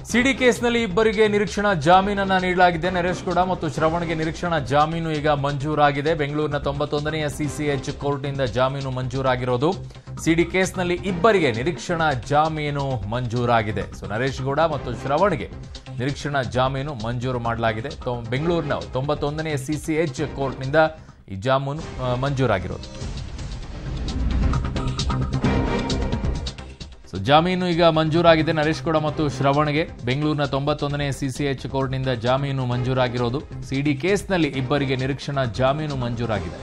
ಸಿಡಿ ಕೇಸ್ನಲ್ಲಿ ಇಬ್ಬರಿಗೆ ನಿರೀಕ್ಷಣಾ ಜಾಮೀನನ್ನ ನೀಡಲಾಗಿದೆ ನರೇಶ್ ಗೌಡ ಮತ್ತು ಶ್ರವಣ್ಗೆ ನಿರೀಕ್ಷಣಾ ಜಾಮೀನು ಈಗ ಮಂಜೂರಾಗಿದೆ ಬೆಂಗಳೂರಿನ ತೊಂಬತ್ತೊಂದನೆಯ ಸಿಸಿಎಚ್ ಕೋರ್ಟ್ನಿಂದ ಜಾಮೀನು ಮಂಜೂರಾಗಿರೋದು ಸಿಡಿ ಕೇಸ್ನಲ್ಲಿ ಇಬ್ಬರಿಗೆ ನಿರೀಕ್ಷಣಾ ಜಾಮೀನು ಮಂಜೂರಾಗಿದೆ ಸೊ ನರೇಶ್ ಗೌಡ ಮತ್ತು ಶ್ರವಣ್ಗೆ ನಿರೀಕ್ಷಣಾ ಜಾಮೀನು ಮಂಜೂರು ಮಾಡಲಾಗಿದೆ ತೊ- ಬೆಂಗಳೂರಿನ ತೊಂಬತ್ತೊಂದನೆಯ ಸಿಸಿಎಚ್ ಕೋರ್ಟ್ನಿಂದ ಈ ಜಾಮೀನು ಆ, ಮಂಜೂರಾಗಿರೋದು ಸೊ ಜಾಮೀನು ಈಗ ಮಂಜೂರಾಗಿದೆ ನರೇಶ್ ಗೌಡ ಮತ್ತು ಶ್ರವಣ್ಗೆ ಬೆಂಗಳೂರಿನ ತೊಂಬತ್ತೊಂದನೇ ಸಿಸಿಎಚ್ ಕೋರ್ಟ್ನಿಂದ ಜಾಮೀನು ಮಂಜೂರಾಗಿರೋದು ಸಿಡಿ ಕೇಸ್ನಲ್ಲಿ ಇಬ್ಬರಿಗೆ ನಿರೀಕ್ಷಣಾ ಜಾಮೀನು ಮಂಜೂರಾಗಿದೆ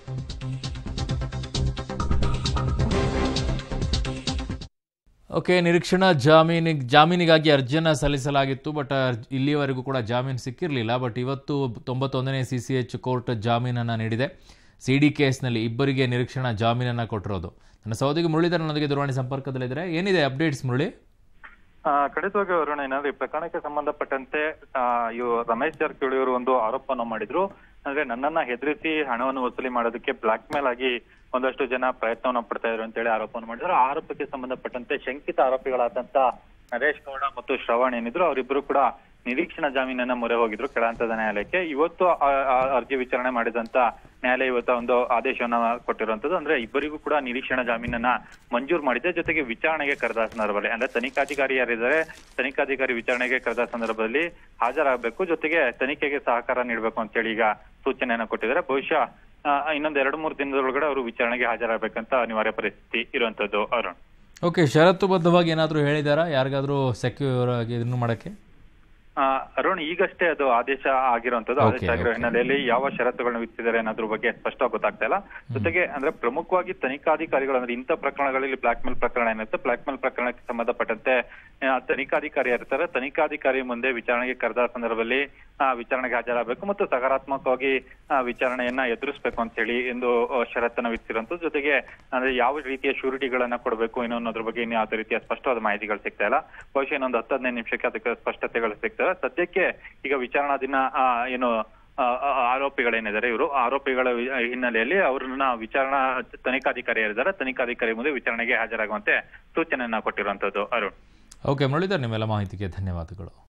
ಓಕೆ ನಿರೀಕ್ಷಣಾ ಜಾಮೀನಿಗೆ ಜಾಮೀನಿಗಾಗಿ ಅರ್ಜಿಯನ್ನು ಸಲ್ಲಿಸಲಾಗಿತ್ತು ಬಟ್ ಇಲ್ಲಿಯವರೆಗೂ ಕೂಡ ಜಾಮೀನು ಸಿಕ್ಕಿರಲಿಲ್ಲ ಬಟ್ ಇವತ್ತು ತೊಂಬತ್ತೊಂದನೇ ಸಿ ಸಿ ಎಚ್ ಕೋರ್ಟ್ ಜಾಮೀನನ್ನು ನೀಡಿದೆ ಸಿ ಡಿ ಕೇಸ್ನಲ್ಲಿ ಇಬ್ಬರಿಗೆ ನಿರೀಕ್ಷಣಾ ಜಾಮೀನನ್ನು ಕೊಟ್ಟಿರೋದು ನನ್ನ ಸಹೋದರಿ ಮುರಳೀಧರ್ ನನ್ನೊಂದಿಗೆ ದೂರವಾಣಿ ಸಂಪರ್ಕದಲ್ಲಿದ್ದಾರೆ ಏನಿದೆ ಅಪ್ಡೇಟ್ಸ್ ಮುರಳಿ ಆ, ಖಂಡಿತವಾಗಿ ವರುಣ ಏನಾದ್ರೆ ಈ ಪ್ರಕರಣಕ್ಕೆ ಸಂಬಂಧಪಟ್ಟಂತೆ ಆ, ಇವು ರಮೇಶ್ ಜಾರಕಿಹೊಳಿ ಅವರು ಒಂದು ಆರೋಪವನ್ನು ಮಾಡಿದ್ರು ಅಂದ್ರೆ ನನ್ನನ್ನ ಹೆದರಿಸಿ ಹಣವನ್ನು ವಸೂಲಿ ಮಾಡೋದಕ್ಕೆ ಬ್ಲಾಕ್ ಮೇಲ್ ಆಗಿ ಒಂದಷ್ಟು ಜನ ಪ್ರಯತ್ನವನ್ನ ಪಡ್ತಾ ಇದ್ರು ಅಂತೇಳಿ ಆರೋಪವನ್ನು ಮಾಡಿದ್ರು ಆ ಆರೋಪಕ್ಕೆ ಸಂಬಂಧಪಟ್ಟಂತೆ ಶಂಕಿತ ಆರೋಪಿಗಳಾದಂತ ನರೇಶ್ ಗೌಡ ಮತ್ತು ಶ್ರವಣ್ ಏನಿದ್ರು ಅವರಿಬ್ಬರು ಕೂಡ ನಿರೀಕ್ಷಣಾ ಜಾಮೀನನ್ನ ಮೊರೆ ಹೋಗಿದ್ರು ಕೆಳ ಹಂತದ ನ್ಯಾಯಾಲಯಕ್ಕೆ ಇವತ್ತು ಆ- ಆ ಅರ್ಜಿ ವಿಚಾರಣೆ ಮಾಡಿದಂತ ನ್ಯಾಯಾಲಯ ಇವತ್ತು ಒಂದು ಆದೇಶವನ್ನ ಕೊಟ್ಟಿರುವಂತದ್ದು ಅಂದ್ರೆ ಇಬ್ಬರಿಗೂ ಕೂಡ ನಿರೀಕ್ಷಣಾ ಜಾಮೀನನ್ನ ಮಂಜೂರು ಮಾಡಿದೆ ಜೊತೆಗೆ ವಿಚಾರಣೆಗೆ ಕರೆದ ಸಂದರ್ಭದಲ್ಲಿ ಅಂದ್ರೆ ತನಿಖಾಧಿಕಾರಿ ಯಾರಿದ್ದಾರೆ ತನಿಖಾಧಿಕಾರಿ ವಿಚಾರಣೆಗೆ ಕರೆದ ಸಂದರ್ಭದಲ್ಲಿ ಹಾಜರಾಗಬೇಕು ಜೊತೆಗೆ ತನಿಖೆಗೆ ಸಹಕಾರ ನೀಡಬೇಕು ಅಂತೇಳಿ ಈಗ ಸೂಚನೆಯನ್ನ ಕೊಟ್ಟಿದ್ದಾರೆ ಬಹುಶಃ ಆ, ಇನ್ನೊಂದ್ ಎರಡು ಮೂರು ದಿನದೊಳಗಡೆ ಅವರು ವಿಚಾರಣೆಗೆ ಹಾಜರಾಗಬೇಕಂತ ಅನಿವಾರ್ಯ ಪರಿಸ್ಥಿತಿ ಇರುವಂತದ್ದು ಅರುಣ್ ಓಕೆ ಷರತ್ತುಬದ್ಧವಾಗಿ ಏನಾದರೂ ಹೇಳಿದಾರಾ ಯಾರಿಗಾದರೂ ಸೆಕ್ಯೂರ್ ಆಗಿ ಇದನ್ನು ಮಾಡೋಕ್ಕೆ ಆ, ಅರುಣ್ ಈಗಷ್ಟೇ ಅದು ಆದೇಶ ಆಗಿರುವಂತದ್ದು Okay, ಆದೇಶ ಆಗಿರೋ okay. ಹಿನ್ನೆಲೆಯಲ್ಲಿ ಯಾವ ಷರತ್ತುಗಳನ್ನ ವಿಧಿಸಿದ್ದಾರೆ ಅನ್ನೋದ್ರ ಬಗ್ಗೆ ಸ್ಪಷ್ಟವಾಗಿ ಗೊತ್ತಾಗ್ತಾ ಇಲ್ಲ ಜೊತೆಗೆ ಅಂದ್ರೆ ಪ್ರಮುಖವಾಗಿ ತನಿಖಾಧಿಕಾರಿಗಳು ಅಂದ್ರೆ ಇಂಥ ಪ್ರಕರಣಗಳಲ್ಲಿ ಬ್ಲಾಕ್ ಮೇಲ್ ಪ್ರಕರಣ ಏನಿರುತ್ತೆ ಬ್ಲಾಕ್ ಮೇಲ್ ಪ್ರಕರಣಕ್ಕೆ ಸಂಬಂಧಪಟ್ಟಂತೆ ಆ, ತನಿಖಾಧಿಕಾರಿ ಇರ್ತಾರೆ ತನಿಖಾಧಿಕಾರಿ ಮುಂದೆ ವಿಚಾರಣೆಗೆ ಕರೆದ ಸಂದರ್ಭದಲ್ಲಿ ಆ, ವಿಚಾರಣೆಗೆ ಹಾಜರಾಗಬೇಕು ಮತ್ತು ಸಕಾರಾತ್ಮಕವಾಗಿ ಆ, ವಿಚಾರಣೆಯನ್ನ ಎದುರಿಸಬೇಕು ಅಂತ ಹೇಳಿ ಎಂದು ಆ, ಷರತ್ತನ್ನ ವಿಧಿಸಿರುವಂತದ್ದು ಜೊತೆಗೆ ಅಂದ್ರೆ ಯಾವ ರೀತಿಯ ಶೂರಿಟಿಗಳನ್ನ ಕೊಡಬೇಕು ಏನೋ ಅನ್ನೋದ್ರ ಬಗ್ಗೆ ಇನ್ನು ಯಾವುದೇ ರೀತಿಯ ಸ್ಪಷ್ಟವಾದ ಮಾಹಿತಿಗಳು ಸಿಗ್ತಾ ಇಲ್ಲ ಬಹುಶಃ ಇನ್ನೊಂದು ಹತ್ತು ಹದಿನೈದು ನಿಮಿಷಕ್ಕೆ ಅದಕ್ಕೆ ಸ್ಪಷ್ಟತೆಗಳು ಸಿಗ್ತವೆ ಸದ್ಯಕ್ಕೆ ಈಗ ವಿಚಾರಣಾ ದಿನ ಆ, ಏನು ಆ, ಆ, ಆರೋಪಿಗಳೇನಿದ್ದಾರೆ ಇವರು ಆರೋಪಿಗಳ ವಿ- ಹಿನ್ನೆಲೆಯಲ್ಲಿ ಅವ್ರನ್ನ ವಿಚಾರಣಾ ತನಿಖಾಧಿಕಾರಿ ಇದ್ದಾರೆ ತನಿಖಾಧಿಕಾರಿ ಮುಂದೆ ವಿಚಾರಣೆಗೆ ಹಾಜರಾಗುವಂತೆ ಸೂಚನೆಯನ್ನ ಕೊಟ್ಟಿರುವಂತದ್ದು ಅರುಣ್ ಓಕೆ ಮುರಳೀಧರ್ ನಿಮ್ಮೆಲ್ಲ ಮಾಹಿತಿಗೆ ಧನ್ಯವಾದಗಳು